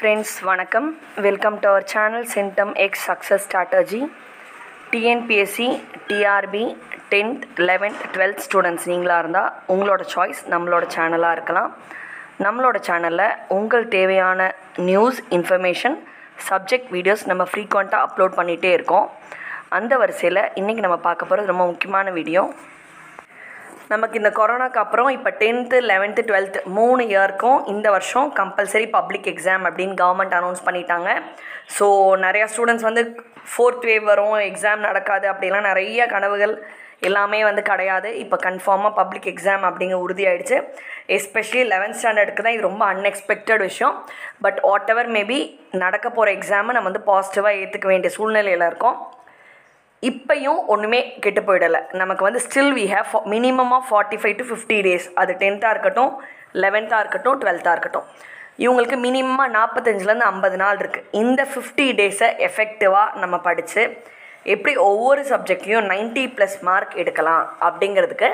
friends வணக்கம் welcome to our channel சிம்டம் x success strategy TNPSC TRB tenth eleventh twelfth students நீங்களாக இருந்தால் உங்களோட சாய்ஸ் நம்மளோட சேனலாக இருக்கலாம் நம்மளோட சேனலில் உங்கள் தேவையான நியூஸ் இன்ஃபர்மேஷன் சப்ஜெக்ட் வீடியோஸ் நம்ம ஃப்ரீக்வெண்ட்டாக அப்லோட் பண்ணிகிட்டே இருக்கோம் அந்த வரிசையில் இன்றைக்கி நம்ம பார்க்க போகிறது ரொம்ப முக்கியமான வீடியோ நமக்கு இந்த கொரோனாக்கு அப்புறம் இப்போ டென்த்து லெவன்த்து டுவெல்த்து மூணு இயர்க்கும் இந்த வருஷம் கம்பல்சரி பப்ளிக் எக்ஸாம் அப்படின்னு கவர்மெண்ட் அனௌன்ஸ் பண்ணிட்டாங்க ஸோ நிறையா ஸ்டூடெண்ட்ஸ் வந்து ஃபோர்த் வேவ் வரும் எக்ஸாம் நடக்காது அப்படிலாம் நிறைய கனவுகள் எல்லாமே வந்து கிடையாது இப்போ கன்ஃபார்மாக பப்ளிக் எக்ஸாம் அப்படிங்கிற உறுதியாயிடுச்சு எஸ்பெஷலி லெவன்த் ஸ்டாண்டர்டுக்கு தான் இது ரொம்ப அன்எக்ஸ்பெக்டட் விஷயம் பட் வாட் எவர் மேபி நடக்க போகிற எக்ஸாமை நம்ம வந்து பாசிட்டிவாக ஏற்றுக்க வேண்டிய சூழ்நிலையில் இருக்கோம் இப்பையும் ஒன்றுமே கெட்டு போயிடலை நமக்கு வந்து still we have minimum of forty five to fifty days அது டென்த்தாக இருக்கட்டும் லெவன்த்தாக இருக்கட்டும் டுவெல்த்தாக இருக்கட்டும் இவங்களுக்கு மினிமமாக நாற்பத்தஞ்சிலேருந்து ஐம்பது நாள் இருக்குது இந்த ஃபிஃப்டி டேஸை எஃபெக்டிவாக நம்ம படித்து எப்படி ஒவ்வொரு சப்ஜெக்ட்லேயும் 90 ப்ளஸ் மார்க் எடுக்கலாம் அப்படிங்கிறதுக்கு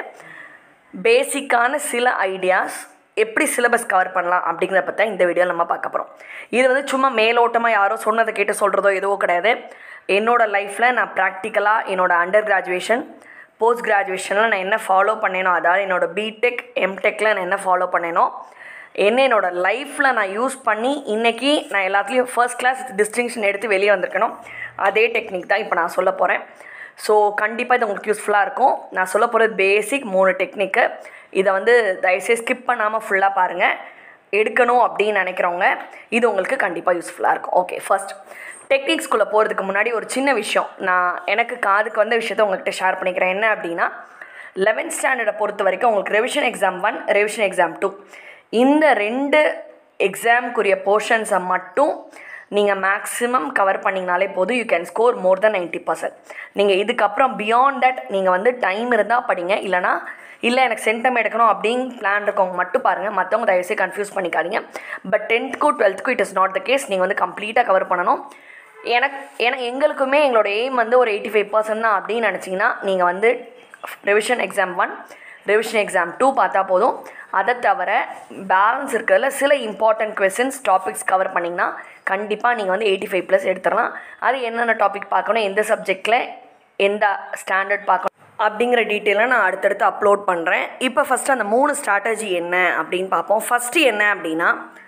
பேசிக்கான சில ஐடியாஸ் எப்படி சிலபஸ் கவர் பண்ணலாம் அப்படிங்கிறத பற்றி இந்த வீடியோவில் நம்ம பார்க்க போகிறோம் இது வந்து சும்மா மேலோட்டமாக யாரோ சொன்னதை கேட்டு சொல்கிறதோ எதுவோ கிடையாது என்னோட லைஃப்பில் நான் ப்ராக்டிக்கலாக என்னோட அண்டர் கிராஜுவேஷன் போஸ்ட் கிராஜுவேஷனில் நான் என்ன ஃபாலோ பண்ணேனோ அதாவது என்னோட பிடெக் எம்டெக்கில் நான் என்ன ஃபாலோ பண்ணேனோ என்ன என்னோட லைஃப்பில் நான் யூஸ் பண்ணி இன்றைக்கி நான் எல்லாத்துலேயும் ஃபர்ஸ்ட் கிளாஸ் டிஸ்டிங்ஷன் எடுத்து வெளியே வந்திருக்கணும் அதே டெக்னிக் தான் இப்போ நான் சொல்ல போகிறேன் ஸோ கண்டிப்பாக இது உங்களுக்கு யூஸ்ஃபுல்லாக இருக்கும் நான் சொல்ல போகிறது பேசிக் மூணு டெக்னிக்கு இதை வந்து தயவுசெய்து ஸ்கிப் பண்ணாமல் ஃபுல்லாக பாருங்கள் எடுக்கணும் அப்படின்னு நினைக்கிறவங்க இது உங்களுக்கு கண்டிப்பாக யூஸ்ஃபுல்லாக இருக்கும் ஓகே ஃபர்ஸ்ட் டெக்னிக்ஸ்குள்ளே போகிறதுக்கு முன்னாடி ஒரு சின்ன விஷயம் நான் எனக்கு காதுக்கு வந்த விஷயத்த உங்கள்கிட்ட ஷேர் பண்ணிக்கிறேன் என்ன அப்படின்னா லெவன்த் ஸ்டாண்டர்டை பொறுத்த வரைக்கும் உங்களுக்கு revision exam one revision exam two இந்த ரெண்டு எக்ஸாமுக்குரிய போர்ஷன்ஸை மட்டும் நீங்கள் மேக்ஸிமம் கவர் பண்ணிங்கனாலே போதும் you can score more then ninety percent நீங்கள் இதுக்கப்புறம் பியாண்ட் தட் நீங்கள் வந்து டைம் இருந்தால் படிங்க இல்லைனா இல்லை எனக்கு சென்டம் எடுக்கணும் அப்படின்னு பிளான் இருக்கவங்க மட்டும் பாருங்கள் மற்றவங்க தயவுசெய்து கன்ஃபியூஸ் பண்ணிக்காதீங்க பட் டென்த்துக்கும் டுவெல்த்துக்கும் it is not the case நீங்கள் வந்து கம்ப்ளீட்டாக கவர் பண்ணணும் எனக்கு எனக்கு எங்களுக்குமே எங்களோட எய்ம் வந்து ஒரு எயிட்டி ஃபைவ் பர்சன்ட் தான் அப்படின்னு நினச்சிங்கன்னா நீங்கள் வந்து revision exam one revision exam two பார்த்தா போதும் அதை தவிர பேலன்ஸ் இருக்கிறதுல சில இம்பார்ட்டன்ட் கொஸ்டின்ஸ் டாபிக்ஸ் கவர் பண்ணிங்கன்னா கண்டிப்பாக நீங்கள் வந்து எயிட்டி ஃபைவ் ப்ளஸ் எடுத்துடலாம் அது என்னென்ன டாபிக் பார்க்கணும் எந்த சப்ஜெக்டில் எந்த ஸ்டாண்டர்ட் பார்க்கணும் அப்படிங்கிற டீட்டெயிலாக நான் அடுத்தடுத்து அப்லோட் பண்ணுறேன் இப்போ ஃபஸ்ட்டு அந்த மூணு ஸ்ட்ராட்டஜி என்ன அப்படின்னு பார்ப்போம் ஃபஸ்ட்டு என்ன அப்படின்னா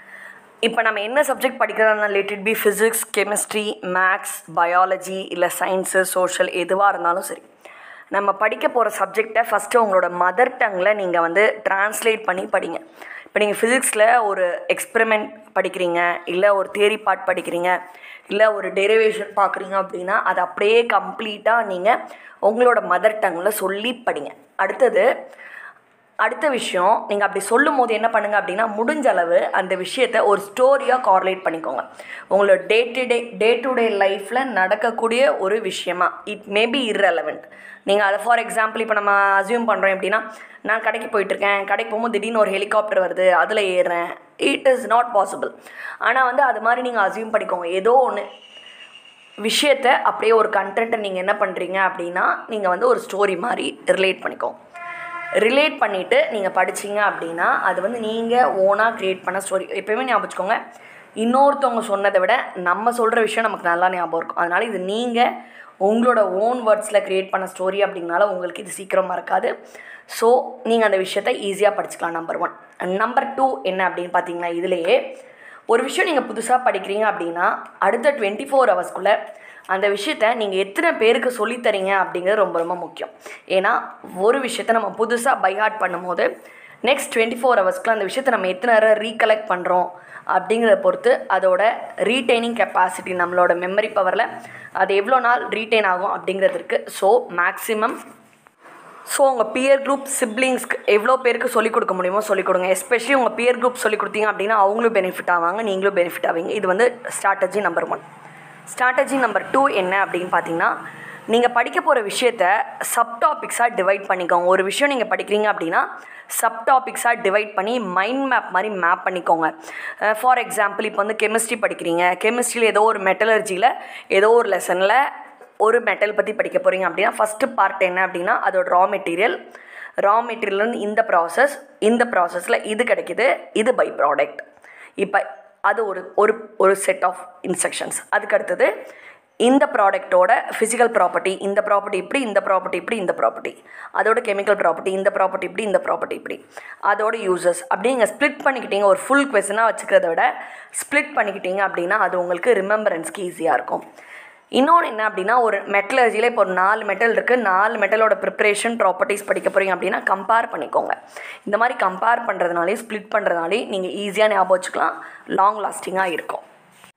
இப்போ நம்ம என்ன சப்ஜெக்ட் படிக்கிறதா related be physics chemistry maths biology இல்லை சயின்ஸு சோஷியல் எதுவாக இருந்தாலும் சரி நம்ம படிக்க போகிற சப்ஜெக்டை ஃபஸ்ட்டு உங்களோட மதர் டங்கில் நீங்கள் வந்து ட்ரான்ஸ்லேட் பண்ணி படிங்க இப்போ நீங்கள் ஃபிசிக்ஸில் ஒரு எக்ஸ்பெரிமெண்ட் படிக்கிறீங்க இல்லை ஒரு தியரி பார்ட் படிக்கிறீங்க இல்லை ஒரு டெரிவேஷன் பார்க்குறீங்க அப்படின்னா அதை அப்படியே கம்ப்ளீட்டாக நீங்கள் உங்களோட மதர் டங்கில் சொல்லி படிங்க அடுத்தது அடுத்த விஷயம் நீங்கள் அப்படி சொல்லும் போது என்ன பண்ணுங்கள் அப்படின்னா முடிஞ்ச அளவு அந்த விஷயத்தை ஒரு ஸ்டோரியாக கார்லேட் பண்ணிக்கோங்க உங்களோட day to day day to day லைஃப்பில் நடக்கக்கூடிய ஒரு விஷயமா இட் மே பி irrelevant நீங்கள் அதை ஃபார் எக்ஸாம்பிள் இப்போ நம்ம அசியூம் பண்ணுறோம் எப்படின்னா நான் கடைக்கு போயிட்டுருக்கேன் கடைக்கு போகும்போது திடீர்னு ஒரு ஹெலிகாப்டர் வருது அதில் ஏறுறேன் இட் இஸ் நாட் பாசிபிள் ஆனால் வந்து அது மாதிரி நீங்கள் அசியூம் பண்ணிக்கோங்க ஏதோ ஒன்று விஷயத்தை அப்படியே ஒரு கண்டென்ட்டை நீங்கள் என்ன பண்ணுறீங்க அப்படின்னா நீங்கள் வந்து ஒரு ஸ்டோரி மாதிரி ரிலேட் பண்ணிக்கோங்க ரிலேட் பண்ணிவிட்டு நீங்கள் படிச்சீங்க அப்படின்னா அது வந்து நீங்கள் ஓனாக க்ரியேட் பண்ண ஸ்டோரி எப்போயுமே ஞாபகம் வச்சுக்கோங்க இன்னொருத்தவங்க சொன்னதை விட நம்ம சொல்கிற விஷயம் நமக்கு நல்லா ஞாபகம் இருக்கும் அதனால் இது நீங்கள் உங்களோட ஓன் வேர்ட்ஸில் க்ரியேட் பண்ண ஸ்டோரி அப்படிங்கனால உங்களுக்கு இது சீக்கிரம் மறக்காது ஸோ நீங்கள் அந்த விஷயத்தை ஈஸியாக படிச்சுக்கலாம் நம்பர் ஒன் நம்பர் டூ என்ன அப்படின்னு பார்த்தீங்கன்னா இதுலேயே ஒரு விஷயம் நீங்கள் புதுசாக படிக்கிறீங்க அப்படின்னா அடுத்த டுவெண்ட்டி ஃபோர் ஹவர்ஸ்க்குள்ளே அந்த விஷயத்த நீங்கள் எத்தனை பேருக்கு சொல்லித்தரீங்க அப்படிங்கிறது ரொம்ப ரொம்ப முக்கியம் ஏன்னா ஒரு விஷயத்த நம்ம புதுசாக பைஹார்ட் பண்ணும்போது நெக்ஸ்ட் டுவெண்ட்டி ஃபோர் ஹவர்ஸ்க்குள்ள அந்த விஷயத்தை நம்ம எத்தனை நேரம் ரீகலெக்ட் பண்ணுறோம் அப்படிங்கிறத பொறுத்து அதோட ரீட்டைனிங் கெப்பாசிட்டி நம்மளோட மெமரி பவரில் அது எவ்வளோ நாள் ரீட்டைன் ஆகும் அப்படிங்கிறது இருக்குது ஸோ மேக்ஸிமம் ஸோ உங்கள் பியர் குரூப் சிப்ளிங்ஸ்க்கு எவ்வளோ பேருக்கு சொல்லிக் கொடுக்க முடியுமோ சொல்லிக் கொடுங்க எஸ்பெஷலி உங்கள் பியர் குரூப் சொல்லிக் கொடுத்தீங்க அப்படின்னா அவங்களும் பெனிஃபிட் ஆவாங்க நீங்களும் பெனிஃபிட் ஆவீங்க இது வந்து strategy number one strategy number two என்ன அப்படின்னு பார்த்தீங்கன்னா நீங்கள் படிக்க போகிற விஷயத்த சப் டாபிக்ஸாக டிவைட் பண்ணிக்கோங்க ஒரு விஷயம் நீங்கள் படிக்கிறீங்க அப்படின்னா சப் டாபிக்ஸாக டிவைட் பண்ணி மைண்ட் மேப் மாதிரி மேப் பண்ணிக்கோங்க ஃபார் எக்ஸாம்பிள் இப்போ வந்து கெமிஸ்ட்ரி படிக்கிறீங்க கெமிஸ்ட்ரியில் ஏதோ ஒரு மெட்டலர்ஜியில் ஏதோ ஒரு லெசனில் ஒரு மெட்டல் பற்றி படிக்க போகிறீங்க அப்படின்னா ஃபஸ்ட்டு பார்ட் என்ன அப்படின்னா அதோட ரா மெட்டீரியல் ரா மெட்டீரியல்லேருந்து இந்த ப்ராசஸ் இந்த ப்ராசஸில் இது கிடைக்குது இது பை ப்ராடக்ட் இப்போ அது ஒரு ஒரு ஒரு செட் ஆஃப் இன்ஸ்ட்ரக்ஷன்ஸ் அதுக்கு அடுத்தது இந்த ப்ராடக்ட்டோட ஃபிசிக்கல் ப்ராப்பர்ட்டி இந்த ப்ராப்பர்ட்டி இப்படி இந்த ப்ராப்பர்ட்டி இப்படி இந்த ப்ராப்பர்ட்டி அதோட கெமிக்கல் ப்ராப்பர்ட்டி இந்த ப்ராப்பர்ட்டி இப்படி இந்த ப்ராப்பர்ட்டி இப்படி அதோட யூசஸ் அப்படி நீங்கள் ஸ்ப்ளிட் பண்ணிக்கிட்டீங்க ஒரு ஃபுல் கொஸ்டினாக வச்சுக்கிறத விட ஸ்ப்ளிட் பண்ணிக்கிட்டீங்க அப்படின்னா அது உங்களுக்கு ரிமெம்பரன்ஸ்க்கு ஈஸியாக இருக்கும் இன்னொன்று என்ன அப்படின்னா ஒரு மெட்டலர்ஜியில் இப்போ ஒரு நாலு மெட்டல் இருக்குது நாலு மெட்டலோட ப்ரிப்ரேஷன் ப்ராப்பர்ட்டிஸ் படிக்க போகிறீங்க அப்படின்னா கம்பேர் பண்ணிக்கோங்க இந்த மாதிரி கம்பேர் பண்ணுறதுனாலே ஸ்ப்ளிட் பண்ணுறதுனாலே நீங்கள் ஈஸியாக ஞாபகம் வச்சுக்கலாம் லாங் லாஸ்டிங்காக இருக்கும்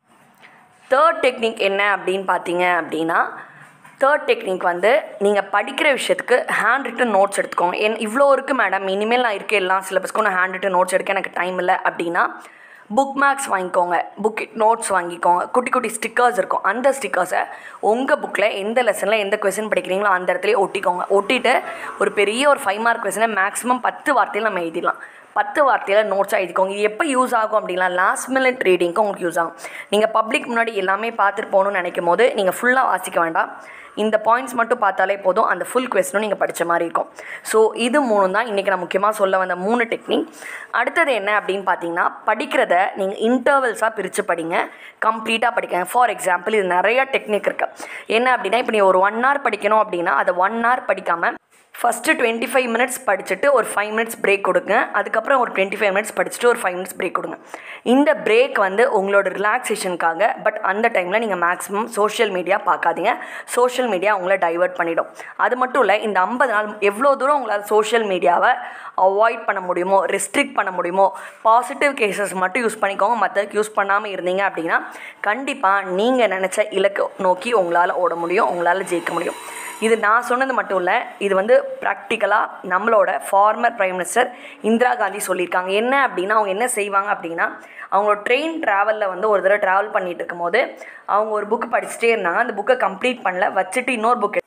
தேர்ட் டெக்னிக் என்ன அப்படின்னு பார்த்தீங்க அப்படின்னா தேர்ட் டெக்னிக் வந்து நீங்கள் படிக்கிற விஷயத்துக்கு ஹேண்ட் ரிட்டன் நோட்ஸ் எடுத்துக்கோங்க என் இவ்வளோ இருக்குது மேடம் இனிமேல் நான் இருக்க எல்லா சிலபஸ்க்கும் நான் ஹேண்ட் ரிட்டன் நோட்ஸ் எடுக்க எனக்கு டைம் இல்லை அப்படின்னா புக் மேக்ஸ் வாங்கிக்கோங்க புக் நோட்ஸ் வாங்கிக்கோங்க குட்டி குட்டி ஸ்டிக்கர்ஸ் இருக்கும் அந்த ஸ்டிக்கர்ஸை உங்கள் புக்கில் எந்த லெசனில் எந்த கொஸ்டின் படிக்கிறீங்களோ அந்த இடத்துலயே ஒட்டிக்கோங்க ஒட்டிட்டு ஒரு பெரிய ஒரு ஃபைவ் மார்க் கொஸ்டினை மேக்ஸிமம் பத்து வார்த்தையில் நம்ம எழுதிடலாம் பத்து வார்த்தையில் நோட்ஸாக எழுதிக்கோங்க இது எப்போ யூஸ் ஆகும் அப்படின்னா லாஸ்ட் மினிட் ரீடிங்க்கு உங்களுக்கு யூஸ் ஆகும் நீங்கள் பப்ளிக் முன்னாடி எல்லாமே பார்த்துட்டு போகணும்னு நினைக்கும் போது நீங்கள் ஃபுல்லாக வாசிக்க வேண்டாம் இந்த பாயிண்ட்ஸ் மட்டும் பார்த்தாலே போதும் அந்த ஃபுல் கொஸ்டினும் நீங்கள் படித்த மாதிரி இருக்கும் ஸோ இது மூணு தான் இன்றைக்கி நான் முக்கியமாக சொல்ல வந்த மூணு டெக்னிக் அடுத்தது என்ன அப்படின்னு பார்த்தீங்கன்னா படிக்கிறத நீங்கள் இன்டர்வல்ஸாக பிரித்து படிங்க கம்ப்ளீட்டாக படிக்கங்க ஃபார் எக்ஸாம்பிள் இது நிறைய டெக்னிக் இருக்குது என்ன அப்படின்னா இப்போ நீ ஒரு ஒன் ஹவர் படிக்கணும் அப்படின்னா அதை ஒன் ஹவர் படிக்காமல் ஃபஸ்ட்டு டுவெண்ட்டி ஃபைவ் மினிட்ஸ் படிச்சுட்டு ஒரு ஃபைவ் மினிட்ஸ் பிரேக் கொடுங்க அதுக்கப்புறம் ஒரு டுவெண்ட்டி ஃபைவ் மினிட்ஸ் படிச்சுட்டு ஒரு ஃபைவ் மினிட்ஸ் பிரேக் கொடுங்க இந்த பிரேக் வந்து உங்களோட ரிலாக்ஸேஷனுக்காக பட் அந்த டைமில் நீங்கள் மேக்ஸிமம் சோஷியல் மீடியா பார்க்காதீங்க சோஷியல் மீடியா உங்களை டைவர்ட் பண்ணிடும் அது மட்டும் இல்லை இந்த ஐம்பது நாள் எவ்வளோ தூரம் உங்களால் சோஷியல் மீடியாவை அவாய்ட் பண்ண முடியுமோ ரெஸ்ட்ரிக்ட் பண்ண முடியுமோ பாசிட்டிவ் கேசஸ் மட்டும் யூஸ் பண்ணிக்கோங்க மற்றதுக்கு யூஸ் பண்ணாமல் இருந்தீங்க அப்படின்னா கண்டிப்பாக நீங்கள் நினச்ச இலக்கு நோக்கி உங்களால் ஓட முடியும் உங்களால் ஜெயிக்க முடியும் இது நான் சொன்னது மட்டும் இல்லை இது வந்து ப்ராக்டிக்கலாக நம்மளோட former prime minister Indira Gandhi சொல்லியிருக்காங்க என்ன அப்படின்னா அவங்க என்ன செய்வாங்க அப்படின்னா அவங்களோட ட்ரெயின் ட்ராவலில் வந்து ஒரு தடவை ட்ராவல் பண்ணிட்டு இருக்கும்போது அவங்க ஒரு புக்கு படிச்சுட்டே இருந்தாங்க அந்த புக்கை கம்ப்ளீட் பண்ணல வச்சுட்டு இன்னொரு புக்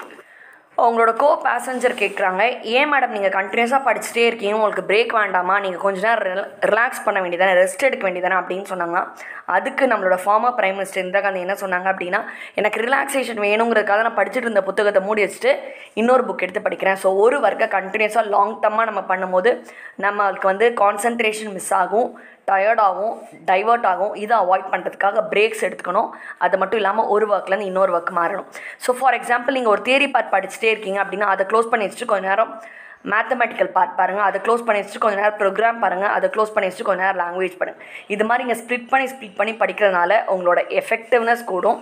அவங்களோட கோ பேசஞ்சர் கேட்குறாங்க ஏன் மேடம் நீங்கள் கண்டினியூஸாக படிச்சுட்டே இருக்கீங்க உங்களுக்கு பிரேக் வேண்டாமா நீங்கள் கொஞ்ச நேரம் ரிலாக்ஸ் பண்ண வேண்டியதானே ரெஸ்ட் எடுக்க வேண்டியதானே அப்படின்னு சொன்னாங்க அதுக்கு நம்மளோட former prime minister Indira Gandhi என்ன சொன்னாங்க அப்படின்னா எனக்கு ரிலாக்ஸேஷன் வேணுங்கிறதுக்காக நான் படிச்சுட்டு இருந்த புத்தகத்தை மூடி வச்சுட்டு இன்னொரு புக் எடுத்து படிக்கிறேன் ஸோ ஒரு ஒர்க்கை கண்டினியூஸாக லாங் டர்மாக நம்ம பண்ணும்போது நம்மளுக்கு வந்து கான்சன்ட்ரேஷன் மிஸ் ஆகும் டயர்டாகவும் டைவர்ட் ஆகும் இதை அவாய்ட் பண்ணுறதுக்காக பிரேக்ஸ் எடுத்துக்கணும் அது மட்டும் இல்லாமல் ஒரு ஒர்க்லேருந்து இன்னொரு ஒர்க் மாறணும் ஸோ ஃபார் எக்ஸாம்பிள் நீங்கள் ஒரு தியரி பார்ட் படிச்சுட்டே இருக்கீங்க அப்படின்னா அதை க்ளோஸ் பண்ணி வச்சுட்டு கொஞ்ச நேரம் மேத்தமெட்டிக்கல் பார்ட் பாருங்கள் அதை க்ளோஸ் பண்ணி வச்சுட்டு கொஞ்ச நேரம் ப்ரோக்ராம் பாருங்கள் அதை க்ளோஸ் பண்ணி வச்சுட்டு கொஞ்ச நேரம் லாங்குவேஜ் பாருங்கள் இது மாதிரி நீங்கள் ஸ்ப்ளிட் பண்ணி ஸ்ப்ளிட் பண்ணி படிக்கிறதுனால உங்களோட எஃபெக்டிவ்னஸ் கூடும்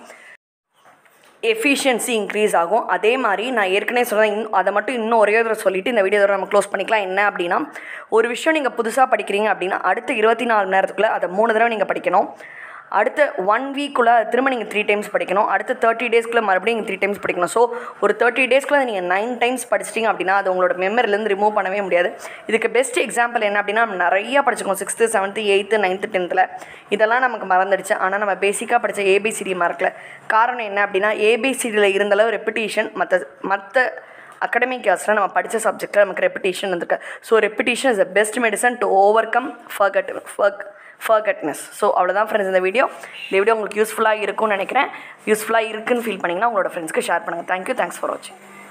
எஃபிஷியன்சி இன்க்ரீஸ் ஆகும் அதே மாதிரி நான் ஏற்கனவே சொன்னேன் இன்னும் அதை மட்டும் இன்னும் ஒரே தடவை சொல்லிவிட்டு இந்த வீடியோ தடவை நம்ம க்ளோஸ் பண்ணிக்கலாம் என்ன அப்படின்னா ஒரு விஷயம் நீங்கள் புதுசாக படிக்கிறீங்க அப்படின்னா அடுத்த இருபத்தி நாலு மணி நேரத்துக்குள்ளே அதை மூணு தடவை நீங்கள் படிக்கணும் அடுத்த ஒன் வீக்குள்ளே திரும்ப நீங்கள் த்ரீ டைம்ஸ் படிக்கணும் அடுத்த தேர்ட்டி டேஸ்க்குள்ளே மறுபடியும் நீங்கள் த்ரீ டைம்ஸ் படிக்கணும் ஸோ ஒரு தேர்ட்டி டேஸ்க்குள்ளே நீங்கள் நைன் டைம்ஸ் படிச்சிட்டிங்க அப்படின்னா அது உங்களோட மெமரிலேருந்து ரிமூவ் பண்ணவே முடியாது இதுக்கு பெஸ்ட் எக்ஸாம்பிள் என்ன அப்படின்னா நம்ம நிறையா படிச்சிருக்கோம் சிக்ஸ்த்து செவன்த்து எயித்து நைன்த்து டென்த்தில் இதெல்லாம் நமக்கு மறந்துடுச்சு ஆனால் நம்ம பேசிக்காக படித்த ஏபிசிடி மறக்கல காரணம் என்ன அப்படின்னா ஏபிசிடியில் இருந்தளவு ரெப்பிட்டேஷன் மற்ற மற்ற அகடமிக் கிளாஸில் நம்ம படித்த சப்ஜெக்டில் நமக்கு ரெப்பிட்டேஷன் இருந்திருக்கு so repetition is the best medicine to overcome forget ஃபர்க் ஃபர்கட்னஸ் ஸோ அவ்வளோதான் ஃப்ரெண்ட்ஸ் இந்த வீடியோ இந்த வீடியோ உங்களுக்கு யூஸ்ஃபுல்லாக இருக்கும்னு நினைக்கிறேன் யூஸ்ஃபுல்லாக இருக்குன்னு ஃபீல் பண்ணிங்கன்னா உங்களோட ஃப்ரெண்ட்ஸ்க்கு ஷேர் பண்ணுங்கள் தேங்க்யூ தேங்க்ஸ் ஃபார் வாட்சிங்